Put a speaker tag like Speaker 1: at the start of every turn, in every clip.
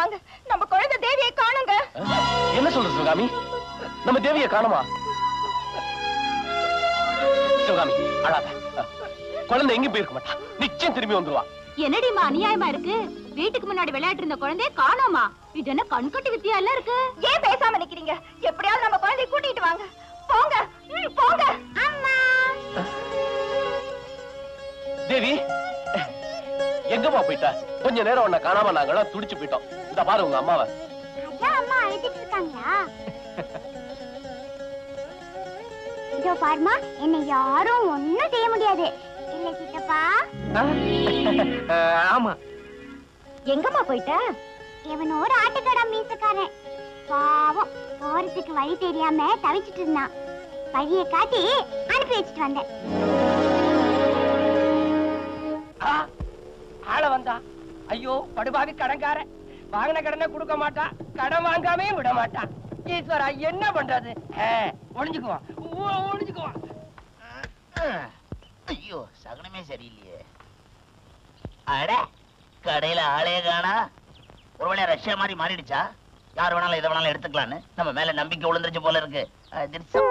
Speaker 1: வாங்க நம்ம குழந்தை தேவியை காணுங்க
Speaker 2: என்ன சொல்ற சிவகாமி நம்ம தேவியை காணுமா சிவகாமி அழாத குழந்தை எங்கேயும் போயிருக்க மாட்டா நிச்சயம் திரும்பி வந்துருவா
Speaker 1: என்னடிமா அநியாயமா இருக்கு வீட்டுக்கு முன்னாடி விளையாட்டு இருந்த குழந்தைய காணோமா இது என்ன கண்கட்டி வித்தியா எல்லாம் இருக்கு ஏன் பேசாம நிக்கிறீங்க எப்படியாவது நம்ம குழந்தைய கூட்டிட்டு வாங்க போங்க ம், போங்க அம்மா
Speaker 2: தேவி எங்கம்மா போயிட்ட கொஞ்ச நேரம் உன்னை காணாம நாங்கெல்லாம் துடிச்சு போயிட்டோம் இந்த பாரு உங்க அம்மாவை
Speaker 1: அதான் அம்மா அழுதுட்டு இருக்காங்களா இதோ பாருமா என்ன யாரும் ஒண்ணும் செய்ய முடியாது இல்ல சித்தப்பா
Speaker 2: ஆமா
Speaker 1: எங்கம்மா போயிட்ட இவன் ஒரு ஆட்டுக்கடா மீசக்காரன் பாவம் போறதுக்கு வழி தெரியாம தவிச்சிட்டு இருந்தான் வழியை காட்டி அனுப்பி வச்சுட்டு வந்தேன்
Speaker 3: ஆள வந்தா ஐயோ படுபாவி கடன்காரன் வாங்கின கடனை கொடுக்க மாட்டான் கடன் வாங்காமே விட மாட்டான் ஈஸ்வரா என்ன பண்றது ஆ, ஒளிஞ்சுக்குவான் ஊ- ஒளிஞ்சுக்குவான்
Speaker 4: ஐயோ சகனமே சரியில்லையே அட கடையில ஆளே காணா ஒருவேளை ரஷ்யா மாதிரி மாறிடுச்சா யார் வேணாலும் எதை வேணாலும் எடுத்துக்கலான்னு நம்ம மேல நம்பிக்கை விழுந்துருச்சு போல இருக்கு அதிர்ஷ்டம்.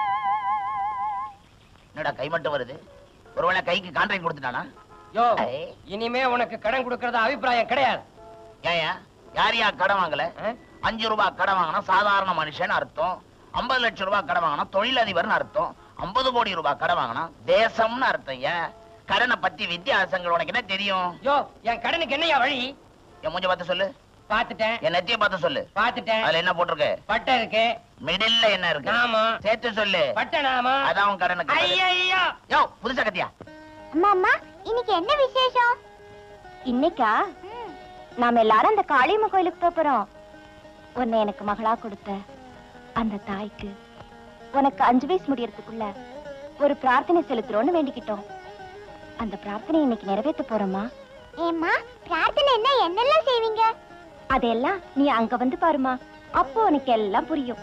Speaker 4: என்னடா கை மட்டும் வருது ஒருவேளை கைக்கு கான்ட்ராக்ட் கொடுத்துட்டானா
Speaker 3: யோ
Speaker 4: ஐ.
Speaker 3: இனிமே உனக்கு கடன் கொடுக்கறது அபிப்பிராயம் கிடையாது
Speaker 4: ஏயா யார் யா கடன் வாங்கல
Speaker 3: ஆ?
Speaker 4: அஞ்சு ரூபாய் கடன் வாங்கினா சாதாரண மனுஷன் அர்த்தம் ஐம்பது லட்சம் ரூபாய் கடன் வாங்கினா தொழிலதிபர்னு அர்த்தம் ஐம்பது கோடி ரூபாய் கடன் வாங்கினா தேசம்னு அர்த்தம் ஏன் கடனை பத்தி வித்தியாசங்கள் உனக்கு என்ன தெரியும்
Speaker 3: யோ என் கடனுக்கு என்னையா வழி
Speaker 4: என் மூஞ்ச பார்த்து சொல்லு
Speaker 3: பாத்துட்டேன்
Speaker 4: என் நெத்திய பார்த்து சொல்லு
Speaker 3: பாத்துட்டேன்
Speaker 4: அதுல என்ன போட்டிருக்கு
Speaker 3: பட்டை இருக்கு
Speaker 4: மிடில்ல என்ன இருக்கு
Speaker 3: நாமா
Speaker 4: சேர்த்து சொல்லு
Speaker 3: பட்டை நாமா
Speaker 4: அதான் உன் கடனுக்கு பதில்.
Speaker 3: ஐயோ
Speaker 4: யோ புதுசா கத்தியா
Speaker 1: அம்மா அம்மா இன்னைக்கு என்ன விசேஷம் இன்னைக்கா நாம எல்லாரும் அந்த காளியம்மன் கோயிலுக்கு போப் போறோம் உன்னை எனக்கு மகளா கொடுத்த அந்த தாய்க்கு உனக்கு அஞ்சு வயசு முடியறதுக்குள்ள ஒரு பிரார்த்தனை செலுத்துறோம்னு வேண்டிக்கிட்டோம் அந்த பிரார்த்தனை இன்னைக்கு நிறைவேற்ற போறோமா ஏம்மா பிரார்த்தனை என்ன என்னெல்லாம் செய்வீங்க அதெல்லாம் நீ அங்க வந்து பாருமா அப்போ உனக்கு எல்லாம் புரியும்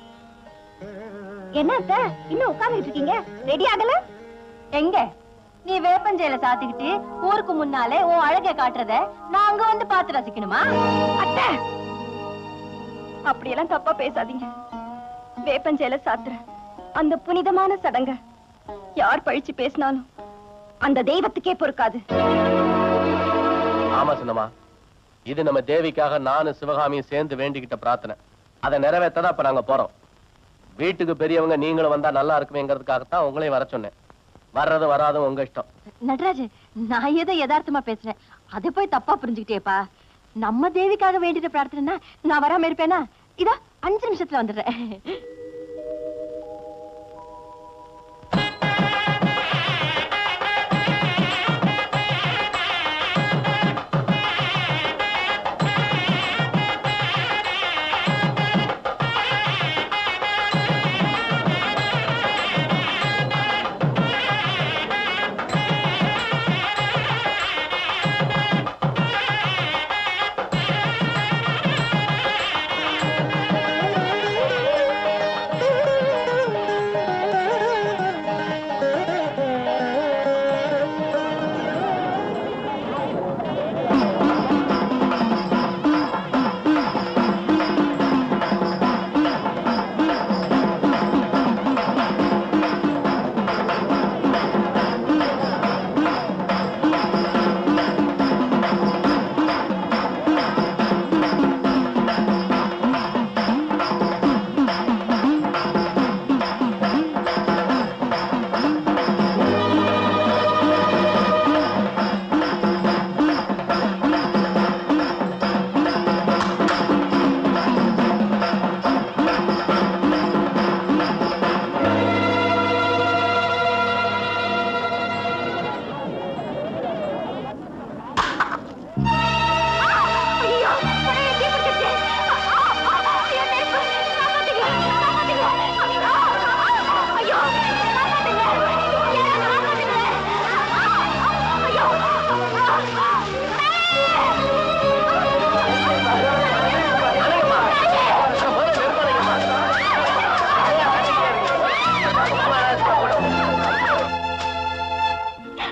Speaker 1: என்ன அத்தை இன்னும் உட்கார்ந்துட்டு இருக்கீங்க ரெடி ஆகல எங்க நீ வேப்பஞ்சேல சாத்திக்கிட்டு ஊருக்கு முன்னாலே உன் அழகை காட்டுறத நான் அங்க வந்து பார்த்து ரசிக்கணுமா அத்தை அப்படியெல்லாம் தப்பா பேசாதீங்க வேப்பஞ்சேல சாத்துற அந்த புனிதமான சடங்க யார் பழிச்சு பேசினாலும் அந்த தெய்வத்துக்கே பொறுக்காது
Speaker 2: ஆமா சின்னம்மா இது நம்ம தேவிக்காக நானும் சிவகாமியும் சேர்ந்து வேண்டிக்கிட்ட பிரார்த்தனை அதை நிறைவேற்றதான் இப்ப நாங்க போறோம் வீட்டுக்கு பெரியவங்க நீங்களும் வந்தா நல்லா இருக்குமேங்கிறதுக்காகத்தான் உங்களையும் வர சொன்னேன் வர்றது வராதும் உங்க இஷ்டம்
Speaker 1: நடராஜ் நான் ஏதோ யதார்த்தமா பேசுறேன் அதை போய் தப்பா புரிஞ்சுக்கிட்டேப்பா நம்ம தேவிக்காக வேண்டிட்ட பிரார்த்தனைனா நான் வராம இருப்பேனா இதோ அஞ்சு நிமிஷத்துல வந்துடுறேன்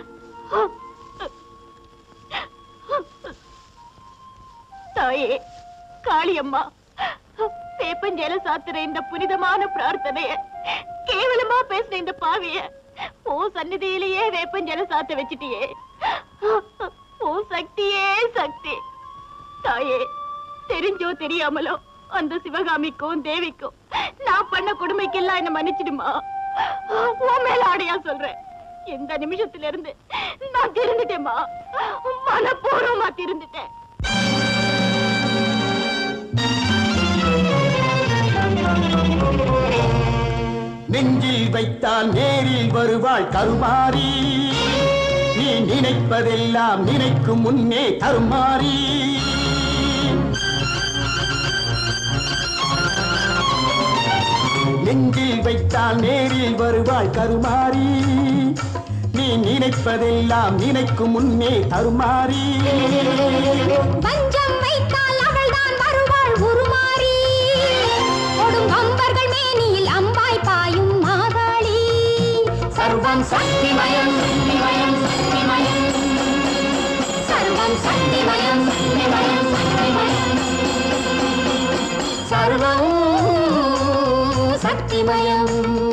Speaker 1: தாயே காளியம்மா வேப்பஞ்சேல சாத்துற இந்த புனிதமான பிரார்த்தனைய கேவலமா பேசின இந்த பாவிய ஓ சந்நிதியிலேயே வேப்பஞ்சேல சாத்த வச்சிட்டியே ஓ சக்தியே சக்தி தாயே தெரிஞ்சோ தெரியாமலோ அந்த சிவகாமிக்கும் தேவிக்கும் நான் பண்ண கொடுமைக்கெல்லாம் என்ன மன்னிச்சிடுமா உன் மேல ஆடையா சொல்றேன் எந்த நிமிஷத்துல இருந்து நான் திருந்துட்டேம்மா மனப்பூர்வமா திருந்துட்டேன்
Speaker 5: நெஞ்சில் வைத்தால் நேரில் வருவாள் கருமாறி நீ நினைப்பதெல்லாம் நினைக்கும் முன்னே தருமாறி நெஞ்சில் வைத்தால் நேரில் வருவாள் கருமாறி நீ நினைப்பதெல்லாம் நினைக்கும் முன்னே தருமாறி
Speaker 1: பஞ்சம் வைத்தால் அவள்தான் வருவாள் உருமாறி கொடும் கம்பர்கள் மேனியில் அம்பாய் பாயும் மாகாளி
Speaker 5: சர்வம் சக்திமயம் சக்திமயம் சக்திமயம்
Speaker 1: சர்வம் சக்திமயம் சக்திமயம் சக்திமயம்
Speaker 5: சர்வம்
Speaker 1: சக்திமயம்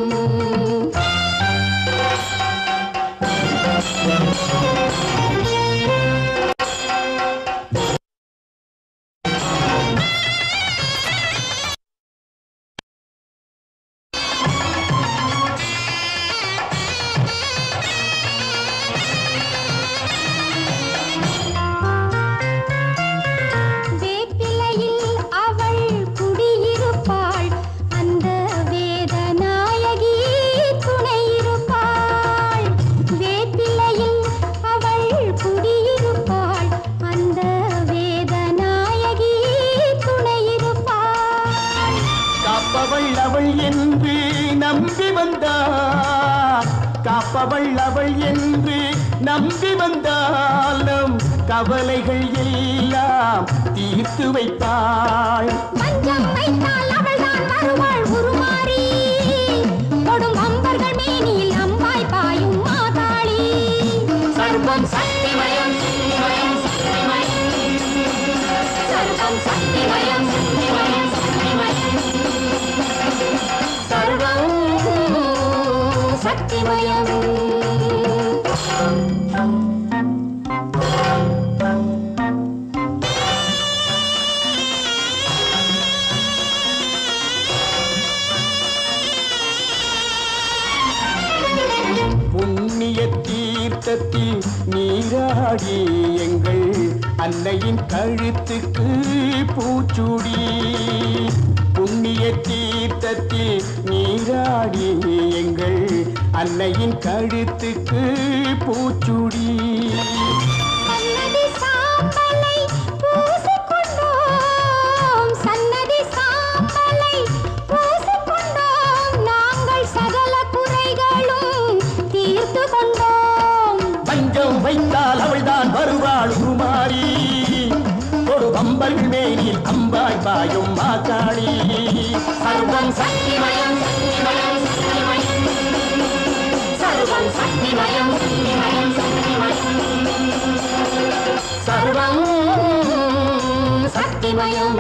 Speaker 1: வேப்பிலையில் அவள் குடியிருப்பாள் அந்த வேதநாயகி துணை இருப்பாள் வேப்பிலையில் அவள் குடியிருப்பாள் அந்த வேதநாயகி துணை இருப்பாள்
Speaker 5: காப்பவள் அவள் என்று நம்பி வந்தாள் காப்பவள் அவள் என்று நம்பி வந்தால் நம் கவலைகள் எல்லாம் தீர்த்து வைப்பாள்
Speaker 1: மஞ்சம் வைத்தால் அவள்தான் வருவாள் உருமாறி கொடும் அம்பர்கள் மேனியில் அம்பாய் பாயும் மாதாளி
Speaker 5: சர்வம் சக்திமயம் சக்திமயம்
Speaker 1: சர்வம் சக்திமயம் சக்திமயம் சக்திமயம்
Speaker 5: சர்வம்
Speaker 1: சக்திமயம்
Speaker 5: புண்ணிய தீர்த்தத்தில் நீராடி எங்கள் அன்னையின் கழுத்துக்கு பூச்சுடி புண்ணிய தீர்த்தத்தில் நீராடி எங்கள் அன்னையின் கழுத்துக்கு பூச்சுடி
Speaker 1: சன்னதி சாம்பலை பூசிக்கொண்டோம் சன்னதி சாம்பலை பூசிக்கொண்டோம் நாங்கள் சகல குறைகளும் தீர்த்து கொண்டோம்
Speaker 5: பஞ்சம் வைத்தால் அவள்தான் வருவாள் உருமாறி ஒரு அம்பல் மேனில் அம்பாய் பாயும் மாக்காளி சர்வம் சக்திமயம் சக்திமயம் சக்திமயம் சர்வம் சக்திமயம் சக்திமயம் சக்திமயம் சர்வம் சக்திமயம்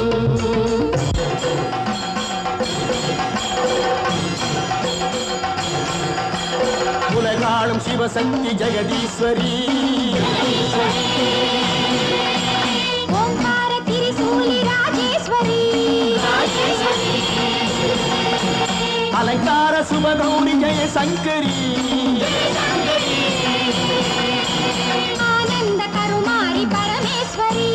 Speaker 5: உலகாளும் சிவசக்தி ஜெகதீஸ்வரி
Speaker 1: ஓங்கார திரிசூலி ராஜேஸ்வரி
Speaker 5: அலங்கார சுபகௌரி ஜெய சங்கரி
Speaker 1: ஆனந்த கருமாரி பரமேஸ்வரி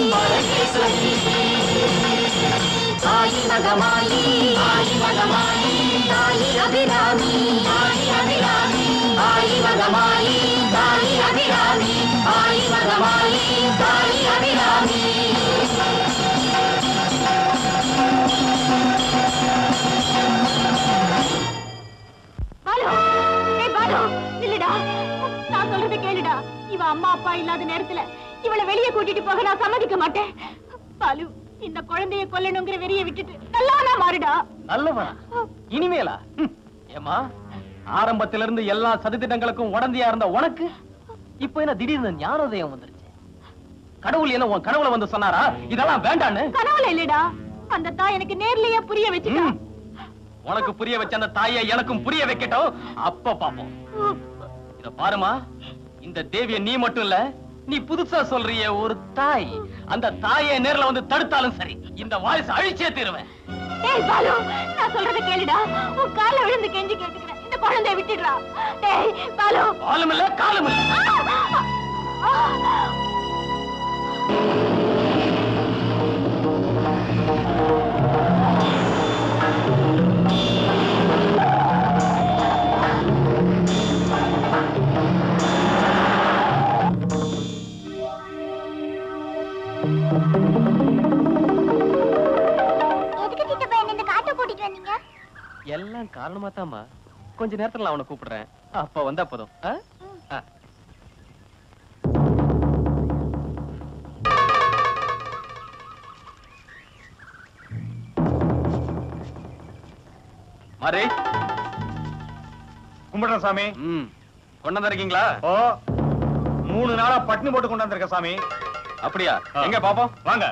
Speaker 1: ஆயி மகமாயி ஆயி மகமாயி தாயி அபிராமி ஆயி அபிராமி ஆயி மகமாயி தாயி அபிராமி ஆயி மகமாயி தாயி அபிராமி பாலு ஏய் பாலு நில்லுடா நான் சொல்றதை கேளுடா இவ அம்மா அப்பா இல்லாத நேரத்துல இவளை வெளியே கூட்டிட்டு போக நான் சம்மதிக்க மாட்டேன் பாலு இந்த குழந்தைய கொல்லணுங்கிற வெறிய விட்டுட்டு நல்லானா மாறுடா
Speaker 2: நல்லவா இனிமேலா ஹம். ஏம்மா ஆரம்பத்திலிருந்து இருந்து எல்லா சதித்திட்டங்களுக்கும் உடந்தையா இருந்த உனக்கு இப்ப என்ன திடீர்னு ஞானோதயம் வந்துருச்சு கடவுள் என்ன உன் கனவுல வந்து சொன்னாரா இதெல்லாம் வேண்டான்னு
Speaker 1: கனவுல இல்லடா அந்த தாய் எனக்கு நேர்லயே புரிய வச்சுட்டா
Speaker 2: ம். உனக்கு புரிய வச்ச அந்த தாயை எனக்கும் புரிய வைக்கட்டும் அப்ப பாப்போம் இத பாருமா இந்த தேவிய நீ மட்டும் இல்ல நீ புதுசா சொல்றிய ஒரு தாய் அந்த தாயை நேர்ல வந்து தடுத்தாலும் சரி இந்த வாரிசு அழிச்சே தீருவேன்
Speaker 1: டேய் பாலு நான் சொல்றத கேளுடா உன் கால்ல விழுந்து கெஞ்சி கேட்டுக்கிறேன் இந்த குழந்தைய விட்டுடுறா டேய் பாலு
Speaker 2: காலும் இல்ல காலும் இல்ல
Speaker 1: எதுக்கு சித்தப்பா என்ன இந்த காட்டை கூட்டிட்டு வந்தீங்க
Speaker 2: எல்லாம் காரணமா தாமா கொஞ்ச நேரத்துல நான் அவனை கூப்பிடுறேன் அப்ப வந்தா போதும் ஆ? ஆ. மாறி
Speaker 6: கும்பிடுறேன் சாமி
Speaker 2: ம் கொண்டு வந்திருக்கீங்களா
Speaker 6: ஓ மூணு நாளா பட்டினி போட்டு கொண்டு வந்திருக்க சாமி
Speaker 2: அப்படியா
Speaker 6: ஆ.
Speaker 2: எங்க பாப்போம்
Speaker 6: வாங்க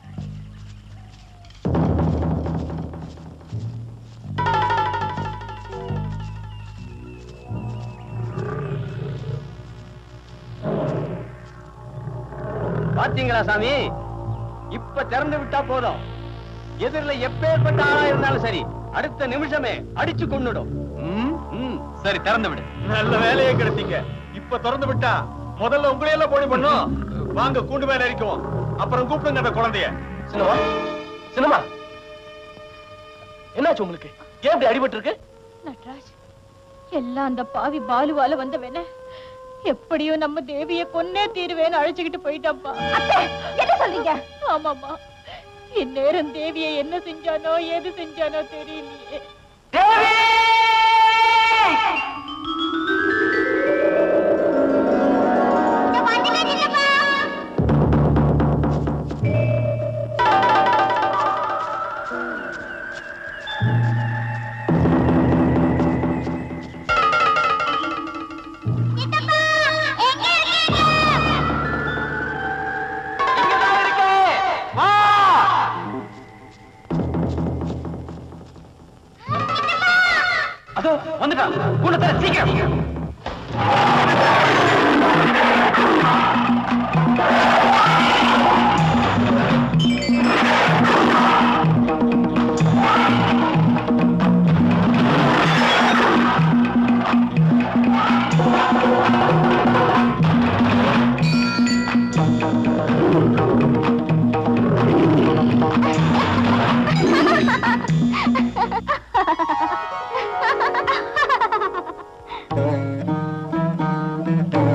Speaker 2: பாத்தீங்களா சாமி இப்ப திறந்து விட்டா போதும் எதிரில எப்பேற்பட்ட ஆளா இருந்தாலும் சரி அடுத்த நிமிஷமே அடிச்சு கொன்னுடும் ம், ம், சரி திறந்து விடு
Speaker 6: நல்ல வேலையை கிடைத்தீங்க இப்ப திறந்து விட்டா முதல்ல உங்களையெல்லாம் போடி பண்ணும் வாங்க கூண்டு மேல இருக்கும் அப்புறம் கூப்பிடுங்க அந்த குழந்தைய
Speaker 2: சினிமா சினிமா என்னாச்சு உங்களுக்கு ஏன் இப்படி அடிபட்டு இருக்கு
Speaker 7: நட்ராஜ் எல்லாம் அந்த பாவி பாலுவால வந்தவன எப்படியோ நம்ம தேவிய கொன்னே தீருவேன்னு அழைச்சுக்கிட்டு போயிட்டாப்பா
Speaker 1: என்ன சொல்றீங்க
Speaker 7: ஆமாமா இந்நேரம் தேவிய என்ன செஞ்சானோ ஏது செஞ்சானோ தெரியலையே
Speaker 2: அதோ வந்துட்டான் கூட தர சீக்கிரம்
Speaker 1: Ha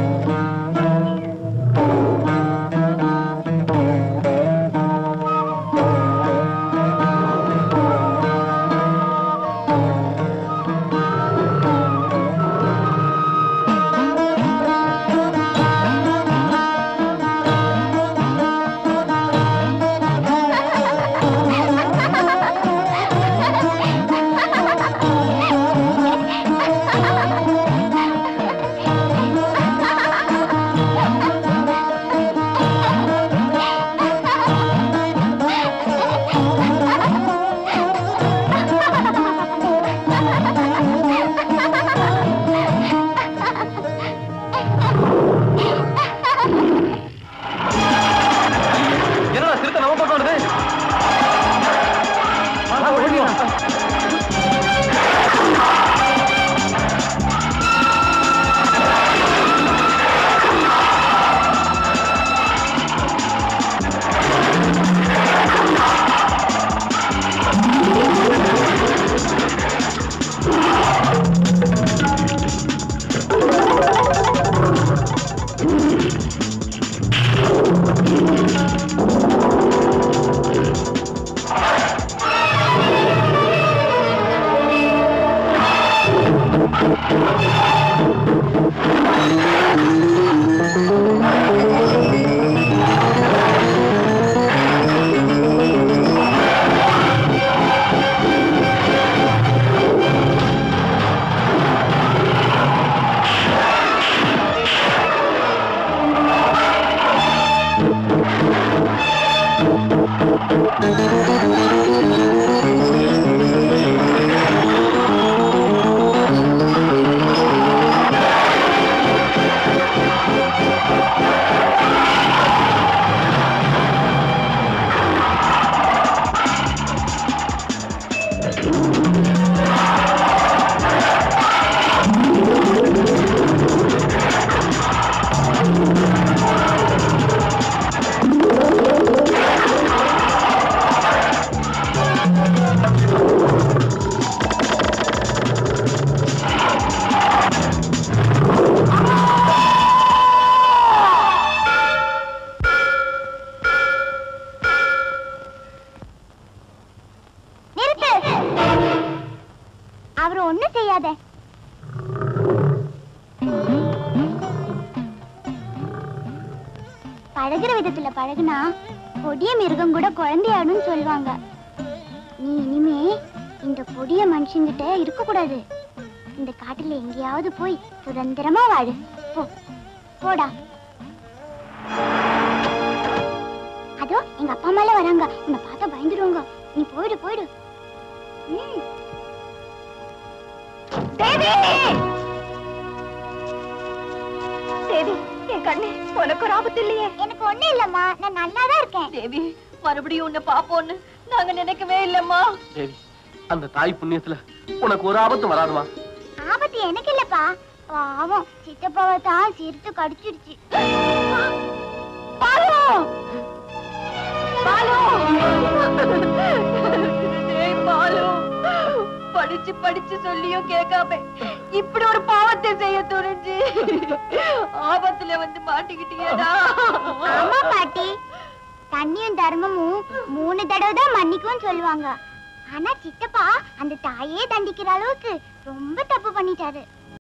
Speaker 1: நிறுத்து அவர் ஒண்ணும் செய்யாத பழகுற விதத்துல பழகுனா கொடிய மிருகம் கூட குழந்தையாடுன்னு சொல்லுவாங்க நீ இனிமே இந்த கொடிய மனுஷங்கிட்ட இருக்க கூடாது இந்த காட்டுல எங்கேயாவது போய் சுதந்திரமா வாழு போ போடா அதோ எங்க அப்பா அம்மா எல்லாம் வராங்க உன்னை பார்த்தா பயந்துருவாங்க நீ போயிடு போயிடு ம். தேவி தேவி என் கண்ணு உனக்கு ஒரு ஆபத்து இல்லையே எனக்கு ஒண்ணு இல்லம்மா நான் நல்லா தான் இருக்கேன்
Speaker 7: தேவி மறுபடியும் உன்னை பாப்போன்னு நாங்க நினைக்கவே இல்லம்மா
Speaker 2: தேவி அந்த தாய் புண்ணியத்துல உனக்கு ஒரு ஆபத்தும் வராதுமா
Speaker 1: ஆபத்து எனக்கு இல்லப்பா பாவம் சித்தப்பாவை தான் சிரித்து கடிச்சிடுச்சு
Speaker 7: பாலு பாலு டேய் பாலு படிச்சு படிச்சு சொல்லியும் கேட்காம இப்படி ஒரு பாவத்தை செய்ய துணிஞ்சு ஆபத்துல வந்து மாட்டிக்கிட்டீங்கடா
Speaker 1: ஆமா பாட்டி தண்ணியும் தர்மமும் மூணு தடவை தான் மன்னிக்கும்னு சொல்லுவாங்க ஆனா சித்தப்பா அந்த தாயே தண்டிக்கிற அளவுக்கு ரொம்ப தப்பு பண்ணிட்டாரு